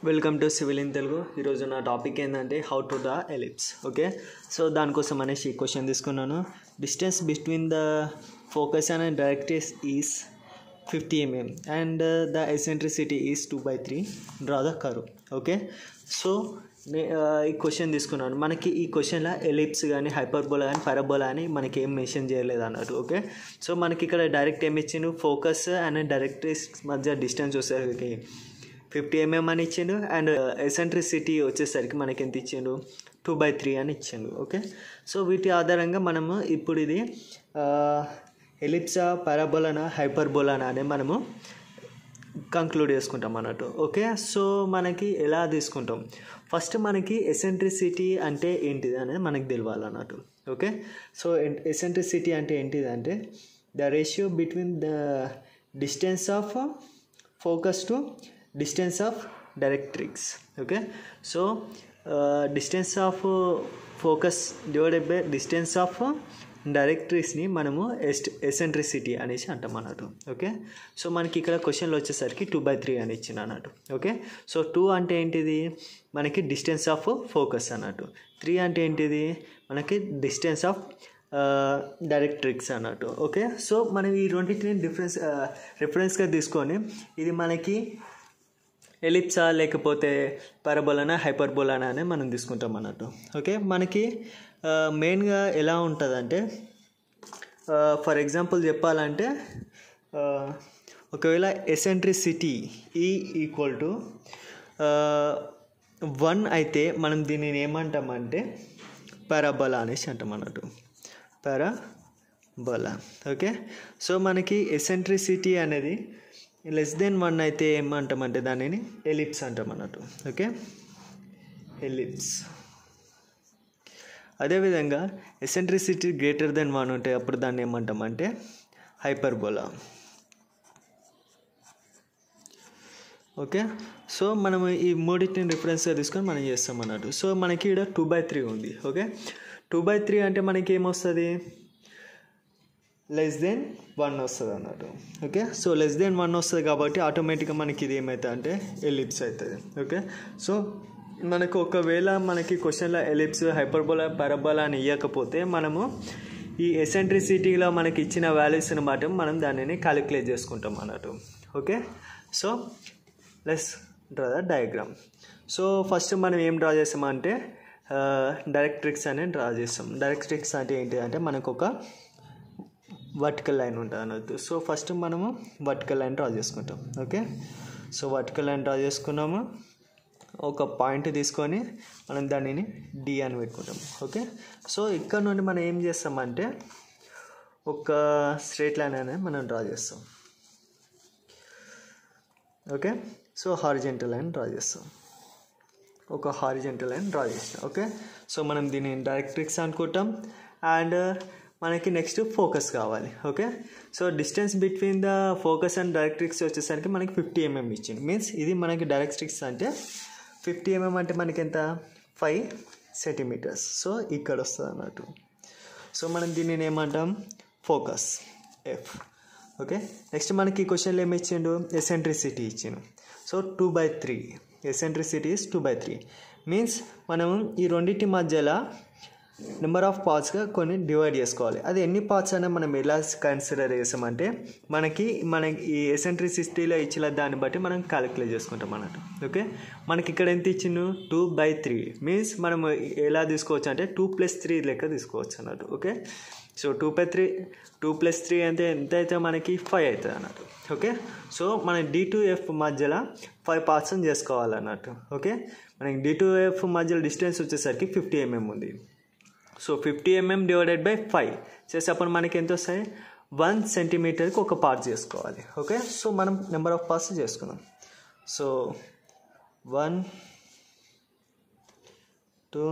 welcome to civil in Telugu ఈరోజు నా topic ఏంటంటే how to the ellipse okay so దానికోసం అనేసి ఈ క్వశ్చన్ తీసుకున్నాను distance between the focus and directrix is fifty mm and the eccentricity is two by three draw the curve okay so నే- ah, ఈ question తీసుకున్నాను మనకి ఈ క్వశ్చన్లో ఎలిప్స్ కానీ హైపర్బోలా కానీ పారాబోలా అని మనకి ఏం మెన్షన్ చేయలేదు అన్నట్టు ఓకే సో మనకి ఇక్కడ డైరెక్ట్ ఏమి ఇచ్చిండు ఫోకస్ అండ్ డైరెక్టర్స్ మధ్య డిస్టెన్స్ వచ్చేసరికి ఫిఫ్టీ ఎంఎం అని ఇచ్చిండు అండ్ ఎసెంట్రిసిటీ వచ్చేసరికి మనకి ఎంత ఇచ్చిండు టూ బై త్రీ అని ఇచ్చిండు ఓకే సో వీటి ఆధారంగా మనము ఇప్పుడు ఇది ఎలిప్సా పారాబోలానా హైపర్బోలానా అని మనము కంక్లూడ్ చేసుకుంటాం అన్నట్టు ఓకే సో మనకి ఎలా తీసుకుంటాం ఫస్ట్ మనకి ఎసెంట్రిసిటీ అంటే ఏంటిది అనేది మనకి తెలియాలి అన్నట్టు ఓకే సో ఎసెంట్రిసిటీ అంటే ఏంటిది అంటే the ratio between the distance of focus to distance of directrix okay so distance of focus divided by distance of డైరెక్ట్రిక్స్ని మనము ఎస్ట్ ఎసెంట్రిసిటీ అనేసి అంటాం అన్నట్టు ఓకే సో మనకి ఇక్కడ క్వశ్చన్లో వచ్చేసరికి టూ బై త్రీ అని ఇచ్చిన అన్నట్టు ఓకే సో టూ అంటే ఏంటిది మనకి డిస్టెన్స్ ఆఫ్ ఫోకస్ అన్నట్టు త్రీ అంటే ఏంటిది మనకి డిస్టెన్స్ ఆఫ్ డైరెక్ట్రిక్స్ అన్నట్టు ఓకే సో మనం ఈ రెండింటిని డిఫరెన్స్ రిఫరెన్స్గా తీసుకొని ఇది మనకి ఎలిప్సా లేకపోతే పరబోలానా హైపర్బోలానా అని మనం తీసుకుంటాం అన్నట్టు ఓకే మనకి మెయిన్గా ఎలా ఉంటుందంటే ఫర్ ఎగ్జాంపుల్ చెప్పాలంటే ఆ, ఒకవేళ ఎసెంట్రిసిటీ ఈ ఈక్వల్ టు వన్ అయితే మనం దీనిని ఏమంటామంటే పారాబోలా అనేసి అంటాం అన్నట్టు పారాబోలా ఓకే సో మనకి ఎసెంట్రిసిటీ అనేది లెస్ దెన్ వన్ అయితే ఏమంటామంటే దానిని ఎలిప్స్ అంటాం అన్నట్టు ఓకే ఎలిప్స్ అదేవిధంగా ఎసెంట్రిసిటీ గ్రేటర్ దెన్ వన్ ఉంటే అప్పుడు దాన్ని ఏమంటామంటే హైపర్బోలా ఓకే సో మనం ఈ మూడింటిని రిఫరెన్స్గా తీసుకొని మనం చేస్తాం అన్నట్టు సో మనకి ఇక్కడ టూ బై త్రీ ఉంది ఓకే టూ బై త్రీ అంటే మనకి ఏమొస్తుంది లెస్ దెన్ వన్ వస్తుంది అన్నట్టు okay so less than one వస్తుంది కాబట్టి ఆటోమేటిక్గా మనకి ఇది ఏమవుతుంది అంటే ఎలిప్స్ అవుతుంది ఓకే సో మనకు ఒకవేళ మనకి క్వశ్చన్లో ఎలిప్స్ హైపర్బోలా పారాబోలా అని ఇవ్వకపోతే మనము ఈ ఎసెంట్రిసిటీలో మనకి ఇచ్చిన వాల్యూస్ని బట్టి మనం దానిని క్యాలిక్యులేట్ చేసుకుంటాం అన్నట్టు okay so let's draw the diagram so first మనం ఏం డ్రా చేస్తామంటే డైరెక్ట్రిక్స్ అనేది డ్రా చేస్తాం డైరెక్ట్రిక్స్ అంటే ఏంటి అంటే మనకు ఒక వర్టికల్ లైన్ ఉంటుంది అన్నట్టు సో ఫస్ట్ మనము వర్టికల్ లైన్ డ్రా చేసుకుంటాం okay so vertical line draw చేసుకున్నాము ఒక పాయింట్ తీసుకొని మనం దానిని డి అని పెట్టుకుంటాం ఓకే సో ఇక్కడ నుండి మనం ఏం చేస్తామంటే ఒక స్ట్రేట్ లైన్ అనేది మనం డ్రా చేస్తాం okay so horizontal line draw చేస్తాం ఒక హారిజెంటల్ లైన్ డ్రా చేస్తాం ఓకే సో మనం దీన్ని డైరెక్ట్రిక్స్ అనుకుంటాం అండ్ మనకి నెక్స్ట్ ఫోకస్ కావాలి okay so distance between the focus and directrix వచ్చేసరికి మనకి ఫిఫ్టీ ఎంఎం ఇచ్చింది మీన్స్ ఇది మనకి డైరెక్ట్రిక్స్ అంటే ఫిఫ్టీ ఎంఎం అంటే మనకి ఎంత ఫైవ్ సెంటీమీటర్స్ సో ఇక్కడ వస్తుంది అన్నట్టు సో మనం దీనిని ఏమంటాం ఫోకస్ ఎఫ్ ఓకే నెక్స్ట్ మనకి ఈ క్వశ్చన్లో ఏమి ఇచ్చిండు ఎసెంట్రిసిటీ ఇచ్చిండు so two by three eccentricity is two by three means మనం ఈ రెండింటి మధ్యలో నెంబర్ ఆఫ్ పార్ట్స్గా కొన్ని డివైడ్ చేసుకోవాలి అది ఎన్ని పార్ట్స్ అయినా మనం ఎలా కన్సిడర్ చేసామంటే మనకి మనకి ఈ ఎసెంట్రిసిటీలో ఇచ్చిన దాన్ని బట్టి మనం క్యాలిక్యులేట్ చేసుకుంటాం అన్నట్టు ఓకే మనకి ఇక్కడ ఎంత ఇచ్చిండు టూ బై త్రీ మీన్స్ మనం ఎలా తీసుకోవచ్చు అంటే టూ ప్లస్ త్రీ లెక్క తీసుకోవచ్చు అన్నట్టు okay so two by three two plus three అంటే ఎంత అయితే మనకి ఫైవ్ అవుతుంది అన్నట్టు ఓకే సో మన డి టు ఎఫ్ మధ్యలో ఫైవ్ పార్ట్స్ చేసుకోవాలన్నట్టు ఓకే మనకి డి టు ఎఫ్ మధ్యలో డిస్టెన్స్ వచ్చేసరికి ఫిఫ్టీ ఎంఎం ఉంది so fifty mm divided by five చేసేటప్పుడు మనకి ఎంత వస్తాయి వన్ సెంటీమీటర్కి ఒక పార్ట్ చేసుకోవాలి ఓకే సో మనం నెంబర్ ఆఫ్ పార్ట్స్ చేసుకుందాం so one two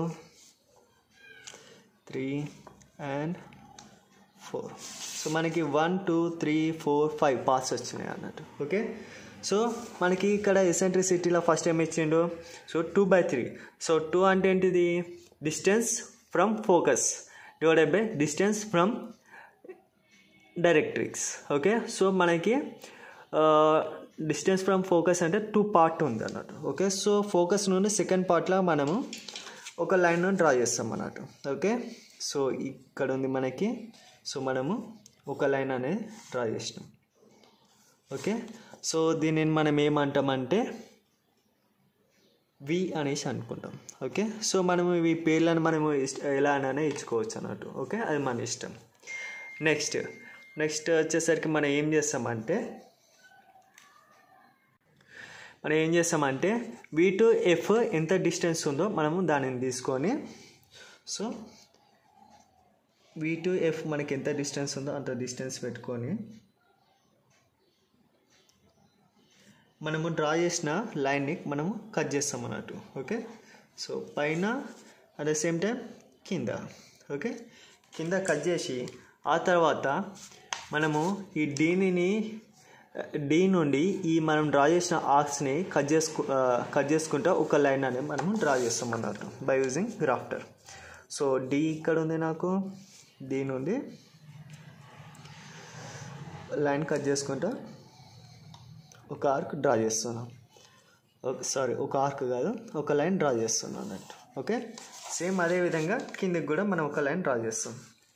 three and four so మనకి one two three four five parts వచ్చినాయి అన్నట్టు ఓకే సో మనకి ఇక్కడ ఎసెంట్రిసిటీలో ఫస్ట్ ఏం ఇచ్చిండు so two by three so two అంటే ఏంటిది distance from focus divided by distance from directrix okay so మనకి డిస్టెన్స్ ఫ్రమ్ ఫోకస్ అంటే టూ పార్ట్ ఉంది అన్నట్టు ఓకే సో ఫోకస్ నుండి సెకండ్ పార్ట్లో మనము ఒక లైన్ డ్రా చేస్తాం అన్నట్టు ఓకే సో ఇక్కడ ఉంది మనకి సో మనము ఒక లైన్ అనేది డ్రా చేసినాం ఓకే సో దీనిని మనం ఏమంటామంటే వి అనేసి అనుకుంటాం ఓకే సో మనము ఈ పేర్లను మనము ఇష్ట ఎలా అయినా ఇచ్చుకోవచ్చు అన్నట్టు ఓకే అది మన ఇష్టం నెక్స్ట్ నెక్స్ట్ వచ్చేసరికి మనం ఏం చేస్తామంటే మనం ఏం చేస్తామంటే వి టు ఎఫ్ ఎంత డిస్టెన్స్ ఉందో మనము దానిని తీసుకొని సో వి టు ఎఫ్ మనకి ఎంత డిస్టెన్స్ ఉందో అంత డిస్టెన్స్ పెట్టుకొని మనము డ్రా చేసిన లైన్ని మనము కట్ చేస్తాం అన్నట్టు ఓకే సో పైన అట్ ద సేమ్ టైం కింద ఓకే కింద కట్ చేసి ఆ తర్వాత మనము ఈ డీని డి నుండి ఈ మనం డ్రా చేసిన ఆర్క్స్ని కట్ చేసుకు కట్ చేసుకుంటా ఒక లైన్ అనేది మనము డ్రా చేస్తాం అన్నట్టు by using drafter so D ఇక్కడ ఉంది నాకు డి నుండి లైన్ కట్ చేసుకుంటా ఒక ఆర్క్ డ్రా చేస్తున్నాం సారీ ఒక ఆర్క్ కాదు ఒక లైన్ డ్రా చేస్తున్నాం అన్నట్టు ఓకే సేమ్ అదే విధంగా కిందకి కూడా మనం ఒక లైన్ డ్రా చేస్తాం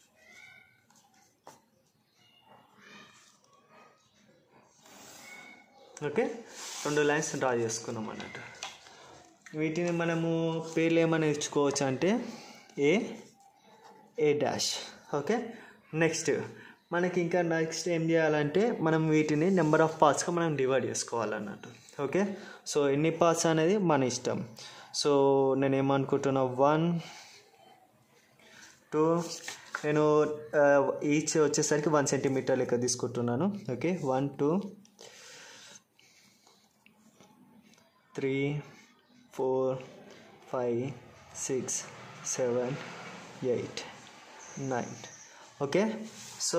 ఓకే రెండు లైన్స్ డ్రా చేసుకున్నాం అన్నట్టు వీటిని మనము పేర్లు ఏమైనా ఇచ్చుకోవచ్చు అంటే A A dash okay next మనకి ఇంకా నెక్స్ట్ ఏం చేయాలంటే మనం వీటిని నెంబర్ ఆఫ్ పార్ట్స్గా మనం డివైడ్ చేసుకోవాలన్నట్టు ఓకే సో ఎన్ని పార్ట్స్ అనేది మన ఇష్టం సో నేను ఏమనుకుంటున్నా వన్ టూ నేను ఈచ్ వచ్చేసరికి వన్ సెంటీమీటర్ లెక్క తీసుకుంటున్నాను okay one two three four five six seven eight nine okay so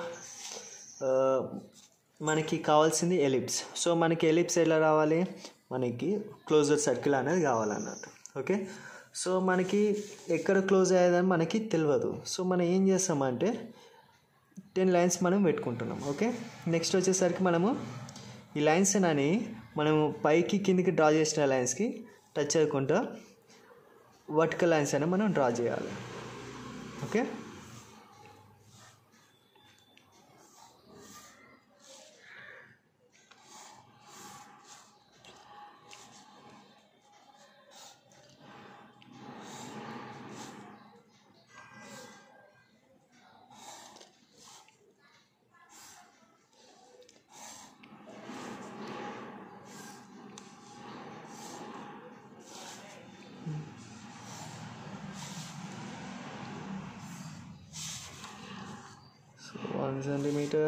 మనకి కావాల్సింది ఎలిప్స్ సో మనకి ఎలిప్స్ ఎలా రావాలి మనకి క్లోజర్ సర్కిల్ అనేది కావాలన్నట్టు ఓకే సో మనకి ఎక్కడ క్లోజ్ అయ్యేదని మనకి తెలియదు సో మనం ఏం చేస్తామంటే టెన్ లైన్స్ మనం పెట్టుకుంటున్నాం ఓకే నెక్స్ట్ వచ్చేసరికి మనము ఈ లైన్స్ అని మనము పైకి కిందికి డ్రా చేసిన లైన్స్కి టచ్ అవ్వకుండా వర్టికల్ లైన్స్ అయినా మనం డ్రా చేయాలి ఓకే వన్ సెంటీమీటర్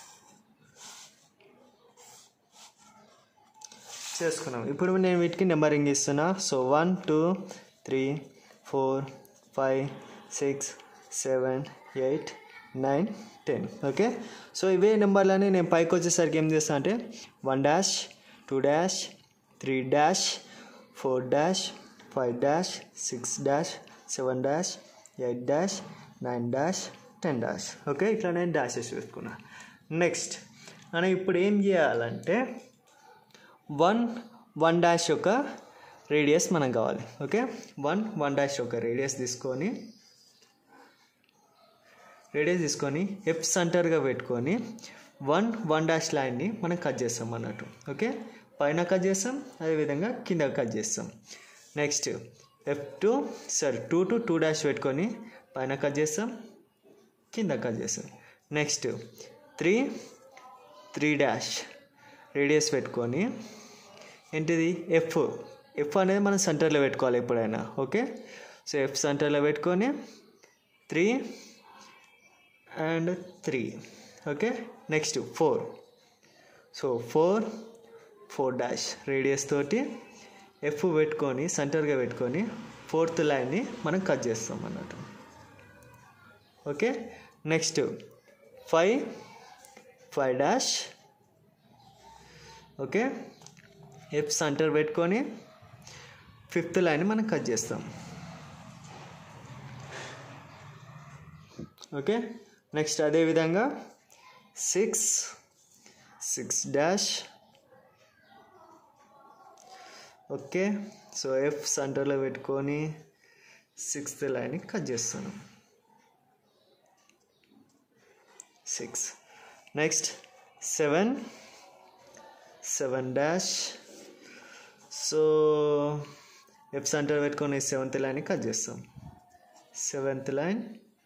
చేసుకున్నాం ఇప్పుడు నేను వీటికి నెంబరింగ్ ఇస్తున్నా so one two three four five six seven eight nine ten okay so ఇవే నెంబర్లని నేను పైకి వచ్చేసరికి ఏం చేస్తాను అంటే one dash two dash three dash four dash five dash six dash seven dash eight dash nine dash ten dash okay ఇట్లా నేను డాషెస్ వేసుకున్నా నెక్స్ట్ మనం ఇప్పుడు ఏం చేయాలంటే వన్ వన్ డాష్ యొక్క రేడియస్ మనకు కావాలి ఓకే వన్ వన్ డాష్ యొక్క రేడియస్ తీసుకొని రేడియస్ తీసుకొని ఎఫ్ సెంటర్గా పెట్టుకొని వన్ వన్ డాష్ లైన్ని మనం కట్ చేస్తాం అన్నట్టు ఓకే పైన కట్ చేస్తాం అదేవిధంగా కింద కట్ చేస్తాం next F two sorry two to two dash పెట్టుకొని పైన కట్ చేస్తాం కింద కట్ చేస్తాం next three three dash radius పెట్టుకొని ఏంటిది ఎఫ్ ఎఫ్ అనేది మనం సెంటర్లో పెట్టుకోవాలి ఎప్పుడైనా ఓకే సో ఎఫ్ సెంటర్లో పెట్టుకొని three and three okay next four so four four dash radius తోటి ఎఫ్ పెట్టుకొని సెంటర్గా పెట్టుకొని ఫోర్త్ లైన్ని మనం కట్ చేస్తాం అన్నట్టు okay next five five dash okay F centre పెట్టుకొని ఫిఫ్త్ లైన్ మనం కట్ చేస్తాం ఓకే నెక్స్ట్ అదేవిధంగా six six dash okay so F సెంటర్లో పెట్టుకొని సిక్స్త్ లైన్ కట్ చేస్తాను six next seven seven dash so F centre పెట్టుకొని సెవెంత్ లైన్ కట్ చేస్తాం seventh line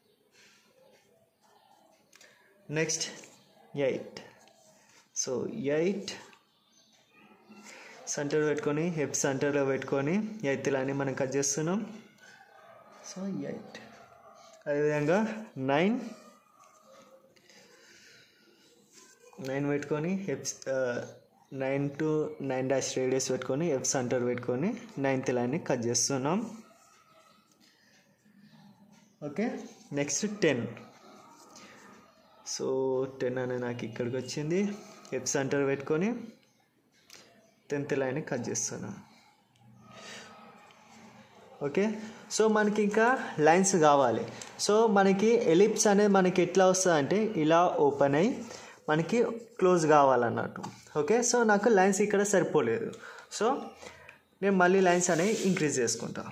next eight so eight centre పెట్టుకొని హెప్ సెంటర్లో పెట్టుకొని ఎయిత్ లైన్ మనం కట్ చేస్తున్నాం సో ఎయిట్ అదేవిధంగా నైన్ నైన్ పెట్టుకొని హెప్స్ nine to nine dash radius పెట్టుకొని ఎఫ్ సెంటర్ పెట్టుకొని నైన్త్ లైన్ని కట్ చేస్తున్నాం okay next ten so ten అనే నాకు ఇక్కడికి వచ్చింది ఎఫ్ సెంటర్ పెట్టుకొని టెన్త్ లైన్ కట్ చేస్తున్నా ఓకే సో మనకి ఇంకా లైన్స్ కావాలి సో మనకి ఎలిప్స్ అనేది మనకి ఎట్లా వస్తుంది అంటే ఇలా ఓపెన్ అయ్యి మనకి క్లోజ్ కావాలన్నట్టు ఓకే సో నాకు లైన్స్ ఇక్కడ సరిపోలేదు సో నేను మళ్ళీ లైన్స్ అనేవి ఇంక్రీజ్ చేసుకుంటా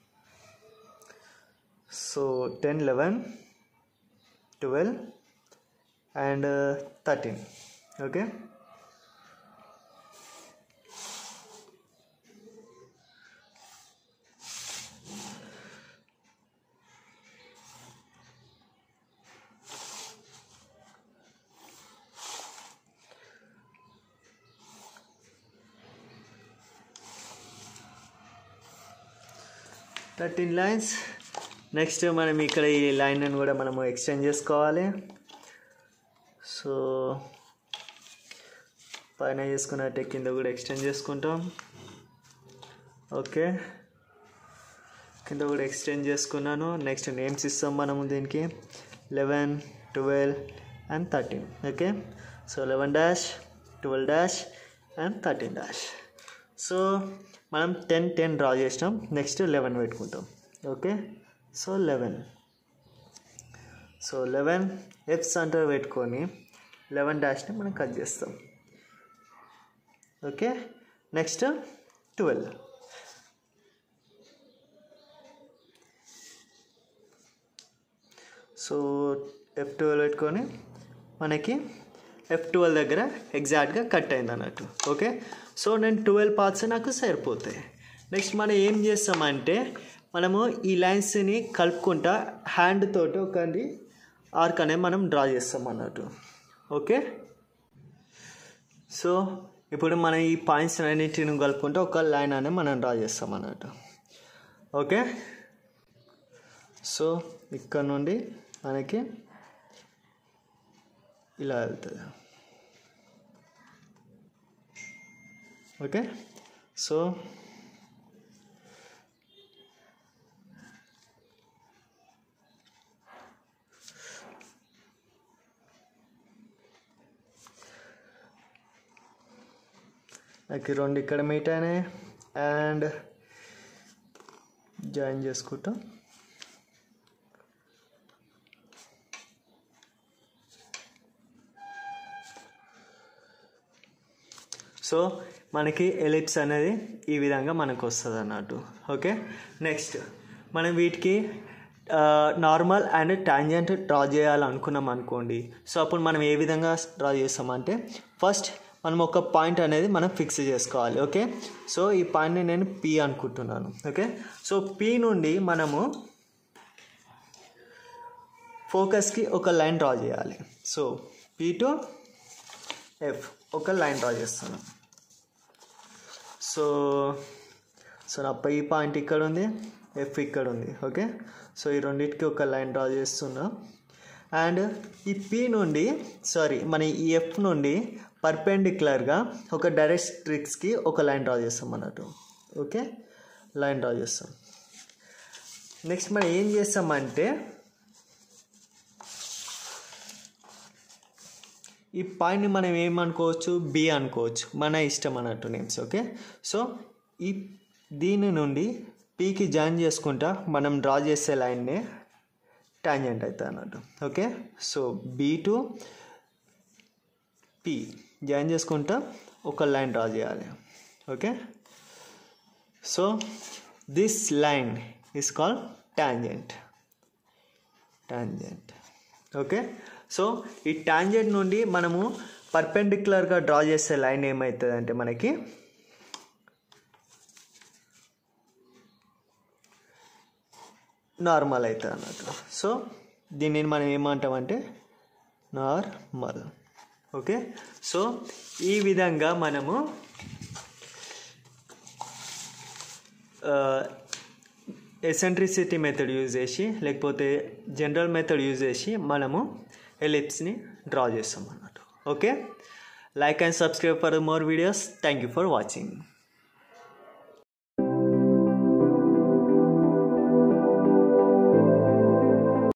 so ten eleven twelve and thirteen okay thirteen lines next మనం ఇక్కడ ఈ లైన్ కూడా మనము ఎక్స్టెండ్ చేసుకోవాలి సో పైన చేసుకున్నట్టే కింద కూడా ఎక్స్టెండ్ చేసుకుంటాం ఓకే కింద కూడా ఎక్స్టెండ్ చేసుకున్నాను నెక్స్ట్ నేమ్స్ ఇస్తాం మనము దీనికి eleven twelve and thirteen okay so eleven dash twelve dash and thirteen dash so మనం టెన్ టెన్ డ్రా చేసినాం నెక్స్ట్ లెవెన్ పెట్టుకుంటాం okay so eleven so eleven F centre పెట్టుకొని లెవెన్ డాష్ని మనం కట్ చేస్తాం okay next twelve so F twelve పెట్టుకొని మనకి ఎఫ్ ట్వెల్వ్ దగ్గర ఎగ్జాక్ట్గా కట్ అయింది అన్నట్టు ఓకే సో నేను ట్వెల్వ్ పార్ట్స్ నాకు సరిపోతాయి నెక్స్ట్ మనం ఏం చేస్తామంటే మనము ఈ లైన్స్ని కలుపుకుంటా హ్యాండ్ తోటి ఒకటి ఆర్క్ అనేది మనం డ్రా చేస్తాం అన్నట్టు ఓకే సో ఇప్పుడు మనం ఈ పాయింట్స్ అన్నిటిని కలుపుకుంటే ఒక లైన్ అనేది మనం డ్రా చేస్తాం అన్నట్టు ఓకే సో ఇక్కడ నుండి మనకి ఇలా వెళ్తుంది ఓకే సో నాకు రెండు ఇక్కడ మీట్ అయినాయి అండ్ జాయిన్ చేసుకుంటాం సో మనకి ఎలిప్స్ అనేది ఈ విధంగా మనకు వస్తుంది అన్నట్టు ఓకే నెక్స్ట్ మనం వీటికి నార్మల్ అండ్ టాంజెంట్ డ్రా చేయాలనుకున్నాం అనుకోండి సో అప్పుడు మనం ఏ విధంగా డ్రా చేస్తామంటే ఫస్ట్ మనం ఒక పాయింట్ అనేది మనం ఫిక్స్ చేసుకోవాలి ఓకే సో ఈ పాయింట్ని నేను పి అనుకుంటున్నాను ఓకే సో పి నుండి మనము ఫోకస్కి ఒక లైన్ డ్రా చేయాలి సో పి టు ఎఫ్ ఒక లైన్ డ్రా చేస్తాను సో సో నా పై పాయింట్ ఇక్కడ ఉంది ఎఫ్ ఇక్కడ ఉంది ఓకే సో ఈ రెండింటికి ఒక లైన్ డ్రా చేస్తున్నా అండ్ ఈ పి నుండి సారీ మన ఈ ఎఫ్ నుండి పర్పెండిక్యులర్గా ఒక డైరెక్ట్రిక్స్కి ఒక లైన్ డ్రా చేస్తాం అన్నట్టు ఓకే లైన్ డ్రా చేస్తాం నెక్స్ట్ మనం ఏం చేస్తామంటే ఈ పాయింట్ని మనం ఏమనుకోవచ్చు బి అనుకోవచ్చు మన ఇష్టం అన్నట్టు నేమ్స్ ఓకే సో ఈ దీని నుండి పీకి జాయిన్ చేసుకుంటా మనం డ్రా చేసే లైన్నే టాంజెంట్ అవుతుంది అన్నట్టు okay so B to P join చేసుకుంటా ఒక లైన్ డ్రా చేయాలి okay so this line is called tangent tangent okay so ఈ టాంజెంట్ నుండి మనము పర్పెండిక్యులర్గా డ్రా చేసే లైన్ ఏమవుతుంది అంటే మనకి నార్మల్ అవుతుంది అన్నట్టు సో దీన్ని మనం ఏమంటామంటే నార్మల్ ఓకే సో ఈ విధంగా మనము ఎసెంట్రిసిటీ మెథడ్ యూజ్ చేసి లేకపోతే జనరల్ మెథడ్ యూజ్ చేసి మనము ఎలిప్స్ని డ్రా చేస్తాం అన్నట్టు okay like and subscribe for more videos thank you for watching